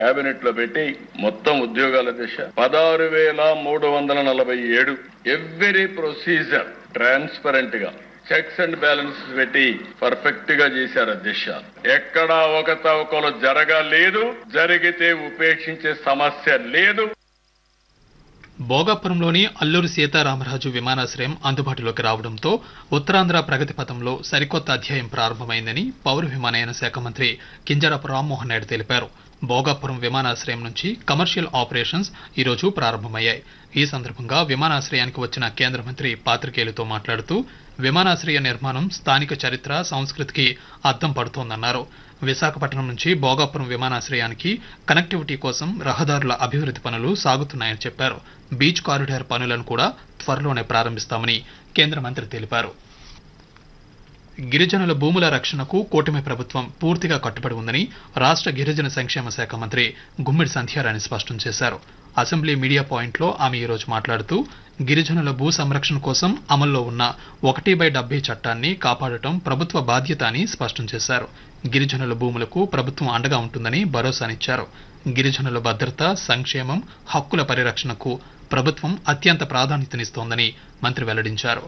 cabinet లో పెట్టి మొత్తం ఉద్యోగాల దిశ పదహారు వేల మూడు వందల నలభై ఏడు ఎవ్రీ ప్రొసీజర్ ట్రాన్స్పరెంట్ గా చెక్స్ అండ్ బ్యాలెన్స్ పెట్టి పర్ఫెక్ట్ గా చేశారు దిశ ఎక్కడా ఒక తవకలు జరగలేదు జరిగితే ఉపేక్షించే సమస్య లేదు భోగాపురంలోని అల్లూరి సీతారామరాజు విమానాశ్రయం అందుబాటులోకి రావడంతో ఉత్తరాంధ్ర ప్రగతి పథంలో సరికొత్త అధ్యాయం ప్రారంభమైందని పౌర విమానయాన శాఖ మంత్రి కింజరాపు రామ్మోహన్ నాయుడు తెలిపారు భోగాపురం విమానాశ్రయం నుంచి కమర్షియల్ ఆపరేషన్స్ ఈ రోజు ప్రారంభమయ్యాయి ఈ సందర్భంగా విమానాశ్రయానికి వచ్చిన కేంద్ర మంత్రి పాత్రికేయులతో మాట్లాడుతూ విమానాశ్రయ నిర్మాణం స్థానిక చరిత్ర సంస్కృతికి అద్దం పడుతోందన్నారు విశాఖపట్నం నుంచి భోగాపురం విమానాశ్రయానికి కనెక్టివిటీ కోసం రహదారుల అభివృద్ధి పనులు సాగుతున్నాయని చెప్పారు బీచ్ కారిడార్ పనులను కూడా త్వరలోనే ప్రారంభిస్తామని కేంద్ర మంత్రి తెలిపారు గిరిజనుల భూముల రక్షణకు కూటమి ప్రభుత్వం పూర్తిగా కట్టుబడి ఉందని రాష్ట్ర గిరిజన సంక్షేమ శాఖ మంత్రి గుమ్మిడి సంధ్యారాణి స్పష్టం చేశారు అసెంబ్లీ మీడియా పాయింట్లో ఆమె ఈరోజు మాట్లాడుతూ గిరిజనుల భూ సంరక్షణ కోసం అమల్లో ఉన్న ఒకటి బై డెబ్బై చట్టాన్ని కాపాడటం ప్రభుత్వ బాధ్యత అని స్పష్టం చేశారు గిరిజనుల భూములకు ప్రభుత్వం అండగా ఉంటుందని భరోసానిచ్చారు గిరిజనుల భద్రత సంక్షేమం హక్కుల పరిరక్షణకు ప్రభుత్వం అత్యంత ప్రాధాన్యతనిస్తోందని మంత్రి వెల్లడించారు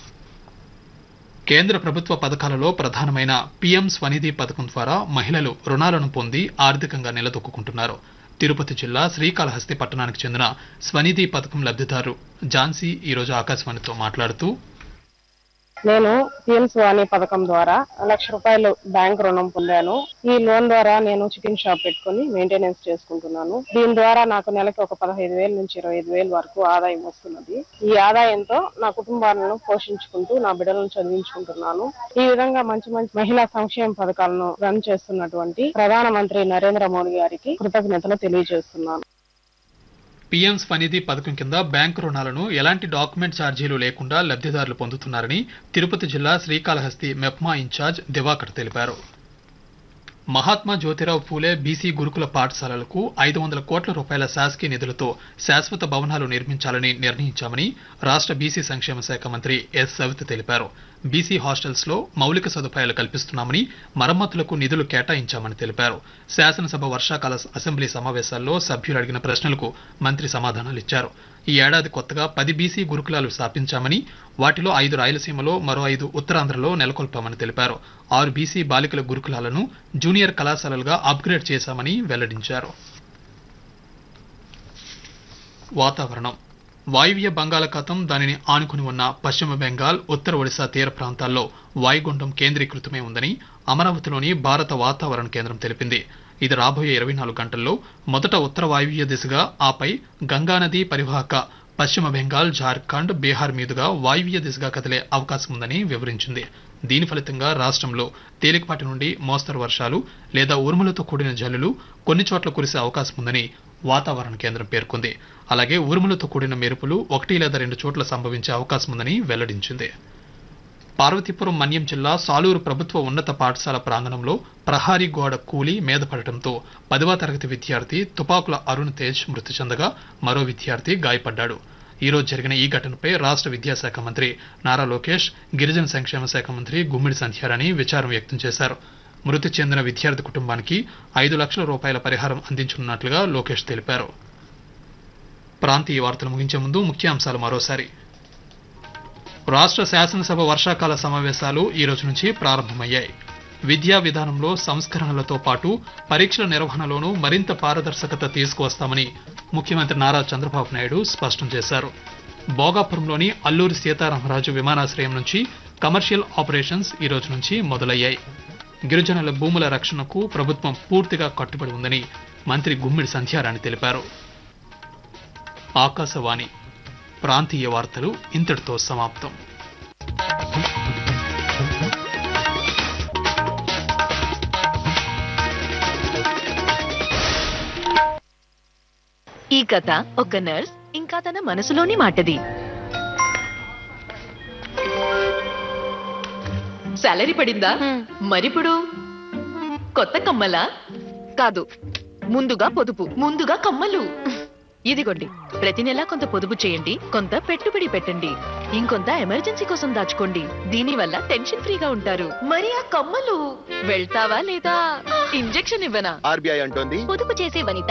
కేంద్ర ప్రభుత్వ పథకాలలో ప్రధానమైన పీఎం స్వనిధి పథకం ద్వారా మహిళలు రుణాలను పొంది ఆర్థికంగా నిలదొక్కుంటున్నారు తిరుపతి జిల్లా శ్రీకాళహస్తి పట్టణానికి చెందిన స్వనిధి పథకం లబ్ధిదారు ఝాన్సీ ఈ రోజు ఆకాశవాణితో మాట్లాడుతూ నేను పిఎం స్వాని పథకం ద్వారా లక్ష రూపాయలు బ్యాంక్ రుణం పొందాను ఈ లోన్ ద్వారా నేను చికెన్ షాప్ పెట్టుకుని మెయింటెనెన్స్ చేసుకుంటున్నాను దీని ద్వారా నాకు నెలకి ఒక పదహైదు వేల నుంచి ఇరవై ఐదు వేల వరకు ఆదాయం వస్తున్నది ఈ ఆదాయంతో నా కుటుంబాలను పోషించుకుంటూ నా బిడ్డలను చదివించుకుంటున్నాను ఈ విధంగా మంచి మంచి మహిళా సంక్షేమ పథకాలను రన్ చేస్తున్నటువంటి ప్రధానమంత్రి నరేంద్ర మోడీ గారికి కృతజ్ఞతలు తెలియజేస్తున్నాను పీఎం స్వనిధి పథకం కింద బ్యాంకు రుణాలను ఎలాంటి డాక్యుమెంట్ ఛార్జీలు లేకుండా లబ్ధిదారులు పొందుతున్నారని తిరుపతి జిల్లా శ్రీకాళహస్తి మెప్మా ఇన్ఛార్జ్ దివాకర్ తెలిపారు మహాత్మా జ్యోతిరావు పూలే బీసీ గురుకుల పాఠశాలలకు ఐదు వందల కోట్ల రూపాయల శాసకీయ నిధులతో శాశ్వత భవనాలు నిర్మించాలని నిర్ణయించామని రాష్ట్ర బీసీ సంక్షేమ శాఖ మంత్రి ఎస్ సవిత తెలిపారు బీసీ హాస్టల్స్ లో మౌలిక సదుపాయాలు కల్పిస్తున్నామని మరమ్మతులకు నిధులు కేటాయించామని తెలిపారు శాసనసభ వర్షాకాల అసెంబ్లీ సమావేశాల్లో సభ్యులు అడిగిన ప్రశ్నలకు మంత్రి సమాధానాలిచ్చారు ఈ ఏడాది కొత్తగా పది బీసీ గురుకులాలు స్థాపించామని వాటిలో ఐదు రాయలసీమలో మరో ఐదు ఉత్తరాంధ్రలో నెలకొల్పామని తెలిపారు ఆరు బీసీ బాలికల గురుకులాలను జూనియర్ కళాశాలలుగా అప్గ్రేడ్ చేశామని వెల్లడించారు వాతావరణం వాయువ్య బంగాళాఖాతం దానిని ఆనుకుని ఉన్న పశ్చిమ బెంగాల్ ఉత్తర ఒడిశా తీర ప్రాంతాల్లో వాయుగుండం కేంద్రీకృతమై ఉందని అమరావతిలోని భారత వాతావరణ కేంద్రం తెలిపింది ఇది రాబోయే ఇరవై నాలుగు గంటల్లో మొదట ఉత్తర వాయువ్య దిశగా ఆపై గంగానది పరివాహక పశ్చిమ బెంగాల్ జార్ఖండ్ బీహార్ మీదుగా వాయువ్య దిశగా కదిలే అవకాశం ఉందని వివరించింది దీని ఫలితంగా రాష్ట్రంలో తేలికపాటి నుండి మోస్తరు వర్షాలు లేదా ఉరుములతో కూడిన జల్లులు కొన్ని చోట్ల కురిసే అవకాశం ఉందని వాతావరణ కేంద్రం పేర్కొంది అలాగే ఉరుములతో కూడిన మెరుపులు ఒకటి లేదా రెండు చోట్ల సంభవించే అవకాశం ఉందని వెల్లడించింది పార్వతీపురం మన్యం జిల్లా సాలూరు ప్రభుత్వ ఉన్నత పాఠశాల ప్రాంగణంలో ప్రహారీ గోడ కూలి మీద పడటంతో పదవ తరగతి విద్యార్థి తుపాకుల అరుణ్ తేజ్ మృతి చెందగా మరో విద్యార్థి గాయపడ్డాడు ఈ రోజు జరిగిన ఈ ఘటనపై రాష్ట్ర విద్యాశాఖ మంత్రి నారా లోకేష్ గిరిజన సంక్షేమ శాఖ మంత్రి గుమ్మిడి సంధ్యారాణి విచారం వ్యక్తం చేశారు మృతి చెందిన విద్యార్థి కుటుంబానికి ఐదు లక్షల రూపాయల పరిహారం అందించనున్నట్లుగా లోకేష్ తెలిపారు ప్రాంతీయ వార్తలు ముగించే ముందు ముఖ్యాంశాలు మరోసారి రాష్ట్ర శాసనసభ వర్షాకాల సమావేశాలు ఈ రోజు నుంచి ప్రారంభమయ్యాయి విద్యా విధానంలో సంస్కరణలతో పాటు పరీక్షల నిర్వహణలోనూ మరింత పారదర్శకత తీసుకువస్తామని ముఖ్యమంత్రి నారా చంద్రబాబు నాయుడు స్పష్టం చేశారు భోగాపురంలోని అల్లూరి సీతారామరాజు విమానాశ్రయం నుంచి కమర్షియల్ ఆపరేషన్స్ ఈ రోజు నుంచి మొదలయ్యాయి గిరిజనుల భూముల రక్షణకు ప్రభుత్వం పూర్తిగా కట్టుబడి ఉందని మంత్రి గుమ్మిడి సంధ్యారాణి తెలిపారు ఆకాశవాణి ప్రాంతీయ వార్తలు ఇంతటితో సమాప్తం ఈ కథ ఒక నర్స్ ఇంకా తన మనసులోని మాటది సాలరీ పడిందా మరిప్పుడు కొత్త కమ్మలా కాదు ముందుగా పొదుపు ముందుగా కమ్మలు ఇదిగోండి ప్రతి నెలా కొంత పొదుపు చేయండి కొంత పెట్టుబడి పెట్టండి ఇంకొంత ఎమర్జెన్సీ కోసం దాచుకోండి దీనివల్ల టెన్షన్ ఫ్రీగా ఉంటారు మరి ఆ కమ్మలు వెళ్తావా లేదా ఇంజెక్షన్ ఇవ్వనా ఆర్బీఐ అంటోంది పొదుపు చేసే వనిత